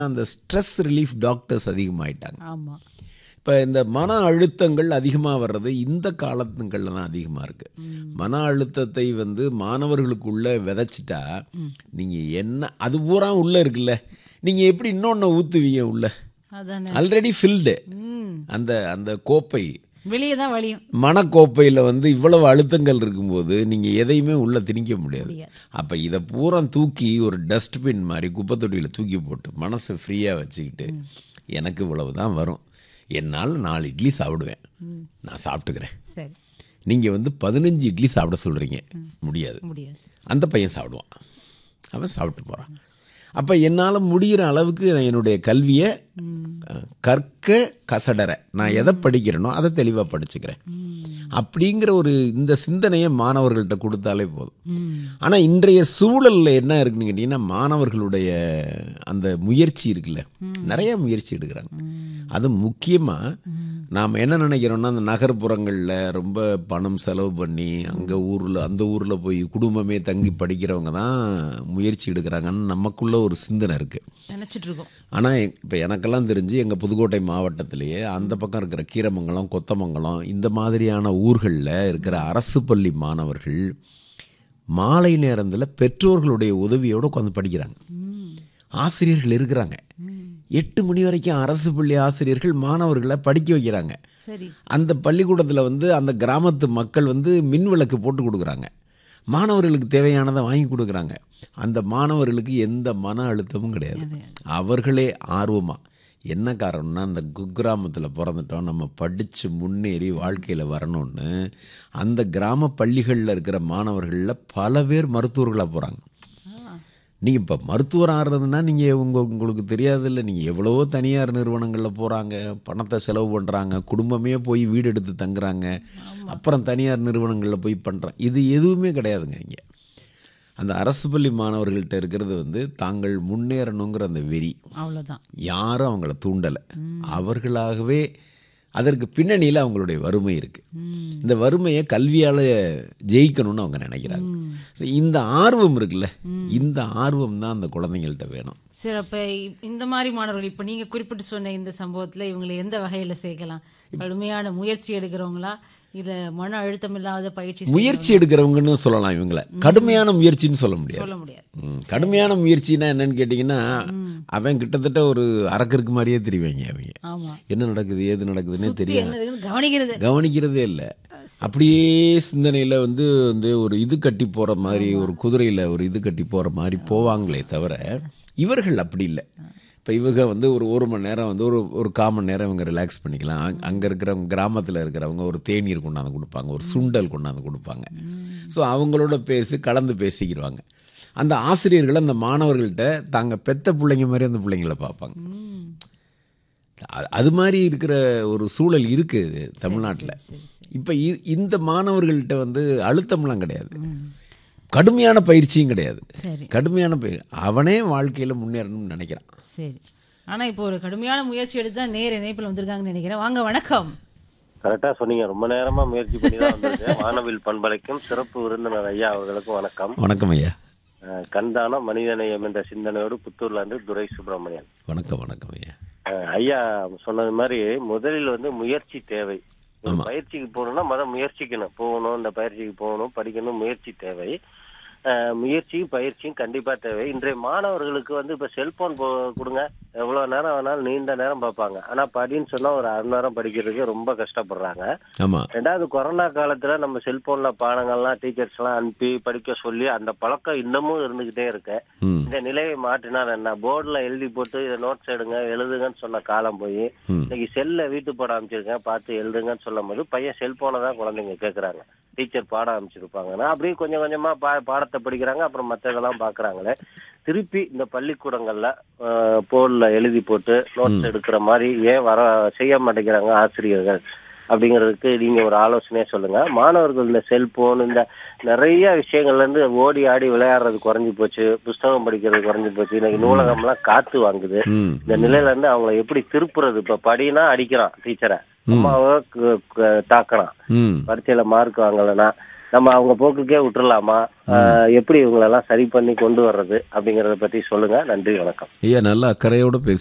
அந்த stress relief doctors அதிகமாயிட்டாங்க ஆமா இப்போ இந்த மன அழுத்தங்கள் அதிகமாக வர்றது இந்த காலத்துங்களில் தான் அதிகமாக இருக்குது மன அழுத்தத்தை வந்து மாணவர்களுக்குள்ள விதைச்சிட்டா நீங்கள் என்ன அது பூரா உள்ளே இருக்குல்ல நீங்கள் எப்படி இன்னொன்று ஊற்றுவீங்க உள்ள அதானே ஆல்ரெடி ஃபில்டு ம் அந்த அந்த கோப்பை வெளியே தான் வழியும் மனக்கோப்பையில் வந்து இவ்வளவு அழுத்தங்கள் இருக்கும்போது நீங்கள் எதையுமே உள்ளே திணிக்க முடியாது முடியாது. அப்போ இதை பூரா தூக்கி ஒரு டஸ்ட்பின் மாதிரி குப்பை தொட்டியில் தூக்கி போட்டு மனசை ஃப்ரீயாக வச்சுக்கிட்டு எனக்கு இவ்வளவு தான் வரும் என்னால் நாலு இட்லி சாப்பிடுவேன் நான் சாப்பிட்டுக்கிறேன் சரி நீங்கள் வந்து பதினஞ்சு இட்லி சாப்பிட சொல்கிறீங்க முடியாது முடியாது அந்த பையன் சாப்பிடுவான் அவன் சாப்பிட்டு போகிறான் அப்போ என்னால் முடிகிற அளவுக்கு நான் என்னுடைய கல்வியை அஹ், கற்க கசடற நான் எதை படிக்கிறேனோ அதை தெளிவாக படிச்சுக்கிறேன் அப்படிங்கிற ஒரு இந்த சிந்தனையை மாணவர்கள்ட்ட கொடுத்தாலே போதும் ஆனால் இன்றைய சூழலில் என்ன இருக்குன்னு கேட்டிங்கன்னா மாணவர்களுடைய அந்த முயற்சி இருக்குல்ல நிறைய முயற்சி எடுக்கிறாங்க அது முக்கியமாக நாம் என்ன நினைக்கிறோம்னா அந்த நகர்ப்புறங்களில் ரொம்ப பணம் செலவு பண்ணி அங்கே ஊரில் அந்த ஊரில் போய் குடும்பமே தங்கி படிக்கிறவங்க தான் முயற்சி எடுக்கிறாங்கன்னு நமக்குள்ள ஒரு சிந்தனை இருக்குது நினைச்சிட்டு இருக்கோம் ஆனால் இப்போ எனக்கெல்லாம் தெரிஞ்சு எங்கள் புதுக்கோட்டை மாவட்டத்திலேயே அந்த பக்கம் இருக்கிற கீரமங்கலம் கொத்தமங்கலம் இந்த மாதிரியான ஊர்களில் இருக்கிற அரசு பள்ளி மாணவர்கள் மாலை நேரத்தில் பெற்றோர்களுடைய உதவியோடு உட்காந்து படிக்கிறாங்க ஆசிரியர்கள் இருக்கிறாங்க எட்டு மணி வரைக்கும் அரசு பள்ளி ஆசிரியர்கள் மாணவர்களை படிக்க வைக்கிறாங்க சரி அந்த பள்ளிக்கூடத்தில் வந்து அந்த கிராமத்து மக்கள் வந்து மின் விளக்கு போட்டு கொடுக்குறாங்க மாணவர்களுக்கு தேவையானதை வாங்கி கொடுக்குறாங்க அந்த மாணவர்களுக்கு எந்த மன அழுத்தமும் கிடையாது அவர்களே ஆர்வமாக என்ன காரணம்னா அந்த குக்கிராமத்தில் பிறந்துட்டோம் நம்ம படித்து முன்னேறி வாழ்க்கையில் வரணும்னு அந்த கிராம பள்ளிகளில் இருக்கிற மாணவர்களில் பல பேர் மருத்துவர்களாக போகிறாங்க ஆ, நீங்கள் இப்போ மருத்துவர் ஆகிறதுனா நீங்கள் உங்கள் உங்களுக்கு தெரியாதில்ல நீங்கள் எவ்வளவோ தனியார் நிறுவனங்களில் போகிறாங்க பணத்தை செலவு பண்ணுறாங்க குடும்பமே போய் வீடு எடுத்து தங்குறாங்க அப்புறம் தனியார் நிறுவனங்களில் போய் பண்ணுறாங்க இது எதுவுமே கிடையாதுங்க இங்கே அந்த அரசு பள்ளி மாணவர்கள்ட்ட இருக்கிறது வந்து தாங்கள் முன்னேறணுங்கிற அந்த வெறி அவ்வளவுதான் யாரும் அவங்கள தூண்டலை அவர்களாகவே அதற்கு பின்னணியில் அவங்களுடைய வறுமை இருக்குது இந்த வறுமையை கல்வியால் ஜெயிக்கணும்னு அவங்க நினைக்கிறாங்க ஸோ இந்த ஆர்வம் இருக்குல்ல இந்த ஆர்வம் தான் அந்த குழந்தைங்கள்ட்ட வேணும் சரி அப்ப இ- இந்த மாதிரி மாணவர்கள் இப்ப நீங்க குறிப்பிட்டு சொன்ன இந்த சம்பவத்துல இவங்களை எந்த வகையில சேர்க்கலாம் கடுமையான முயற்சி எடுக்கிறவங்களா இல்ல மன அழுத்தம் இல்லாத பயிற்சி செய்றவங்களா? முயற்சி எடுக்கிறவங்கன்னு சொல்லலாம் இவங்கள கடுமையான முயற்சின்னு சொல்ல முடியாது சொல்ல முடியாது ம், கடுமையான முயற்சினா என்னன்னு கேட்டிங்கன்னா அவன் கிட்டத்தட்ட ஒரு அரக்கருக்கு மாதிரியே தெரிவாங்க அவங்க ஆமா என்ன நடக்குது ஏது நடக்குதுன்னே சுத்தி தெரியாது என்ன இருக்குன்னு கவனிக்கிறது கவனிக்கிறதே இல்லை அப்படியே சிந்தனையில் வந்து வந்து ஒரு இது கட்டி போகிற மாதிரி ஒரு குதிரையில் ஒரு இது கட்டி போகிற மாதிரி போவாங்களே தவிர இவர்கள் அப்படி இல்லை இப்போ இவங்க வந்து ஒரு ஒரு மணி நேரம் வந்து ஒரு ஒரு கால் மணி நேரம் இவங்க ரிலாக்ஸ் பண்ணிக்கலாம் அங்கே இருக்கிறவங்க கிராமத்தில் இருக்கிறவங்க ஒரு தேநீர் கொண்டாந்து கொடுப்பாங்க ஒரு சுண்டல் கொண்டாந்து கொடுப்பாங்க ஸோ அவங்களோட பேசி கலந்து பேசிக்கிடுவாங்க அந்த ஆசிரியர்கள் அந்த மாணவர்கள்ட்ட தாங்க பெத்த பிள்ளைங்க மாதிரி அந்த பிள்ளைங்கள பார்ப்பாங்க அ- அது மாதிரி இருக்கிற ஒரு சூழல் இருக்குது தமிழ்நாட்டில் சரி சரி இப்போ இந்த மாணவர்கள்ட்ட வந்து அழுத்தம்லாம் கிடையாது கடுமையான பயிற்சியும் கிடையாது சரி கடுமையான பயிர் அவனே வாழ்க்கையில் முன்னேறணும்னு நினைக்கிறான் சரி ஆனா இப்போ ஒரு கடுமையான முயற்சி எடுத்து தான் நேர் இணைப்பில் வந்திருக்காங்கன்னு நினைக்கிறேன் வாங்க வணக்கம் கரெக்டா சொன்னீங்க ரொம்ப நேரமா முயற்சி பண்ணி தான் வந்திருக்கேன் வானவில் பண்பலைக்கும் சிறப்பு விருந்தினர் ஐயா அவர்களுக்கும் வணக்கம் வணக்கம் ஐயா அஹ் கண்தானம் மனிதநேயம் என்ற சிந்தனையோடு புத்தூர்ல இருந்து துரை சுப்பிரமணியன் வணக்கம் வணக்கம் ஐயா அஹ் ஐயா சொன்னது மாதிரி முதலில் வந்து முயற்சி தேவை ஒரு பயிற்சிக்கு போகணும்னா முதல் முயற்சிக்கணும் போகணும் இந்த பயிற்சிக்கு போகணும் படிக்கணும் முயற்சி தேவை அஹ் முயற்சியும் பயிற்சியும் கண்டிப்பா தேவை இன்றைய மாணவர்களுக்கு வந்து இப்ப செல்போன் கொடுங்க எவ்வளவு நேரம் வேணாலும் நீண்ட நேரம் பார்ப்பாங்க ஆனா படின்னு சொன்னா ஒரு அரை மணி நேரம் படிக்கிறதுக்கு ரொம்ப கஷ்டப்படுறாங்க ஆமாம் ரெண்டாவது கொரோனா காலத்துல நம்ம செல்போன்ல பாடங்கள்லாம் டீச்சர்ஸ் எல்லாம் அனுப்பி படிக்க சொல்லி அந்த பழக்கம் இன்னமும் இருந்துகிட்டே இருக்கு ம் இந்த நிலையை மாற்றினால் என்ன போர்டுல எழுதி போட்டு இதை நோட்ஸ் எடுங்க எழுதுங்கன்னு சொன்ன காலம் போய் ம் இன்னைக்கு செல்ல வீட்டு பாடம் அமைச்சிருக்கேன் பார்த்து எழுதுங்கன்னு சொல்லும் போது பையன் செல்போனை தான் குழந்தைங்க கேட்கறாங்க டீச்சர் பாடம் அமைச்சிருப்பாங்கன்னா அப்படியே கொஞ்சம் கொஞ்சமா பா பாடத்தை படிக்கிறாங்க அப்புறம் மற்றதெல்லாம் பாக்குறாங்களே திருப்பி இந்த பள்ளிக்கூடங்கள்ல போர்டில் எழுதி போட்டு நோட்ஸ் எடுக்கிற மாதிரி ஏன் வர செய்ய மாட்டேங்கிறாங்க ஆசிரியர்கள் அப்படிங்கிறதுக்கு நீங்க ஒரு ஆலோசனையே சொல்லுங்க மாணவர்கள் இந்த செல்போன் இந்த நிறைய விஷயங்கள்ல இருந்து ஓடி ஆடி விளையாடுறது குறைஞ்சு போச்சு புஸ்தகம் படிக்கிறது குறைஞ்சு போச்சு இன்னைக்கு நூலகம்லாம் காத்து வாங்குது ம் இந்த நிலையில இருந்து அவங்கள எப்படி திருப்புறது இப்ப படினா அடிக்கிறான் டீச்சரை அம்மாவை கு- கு- தாக்குறான் ம் பரீட்சையில மார்க் வாங்கலைன்னா நம்ம அவங்க போக்குக்கே விட்டுறலாமா ஆஹ் எப்படி இவங்களெல்லாம் சரி பண்ணி கொண்டு வர்றது அப்படிங்கறத பத்தி சொல்லுங்க நன்றி வணக்கம் ஐயா நல்லா அக்கறையோடு பேச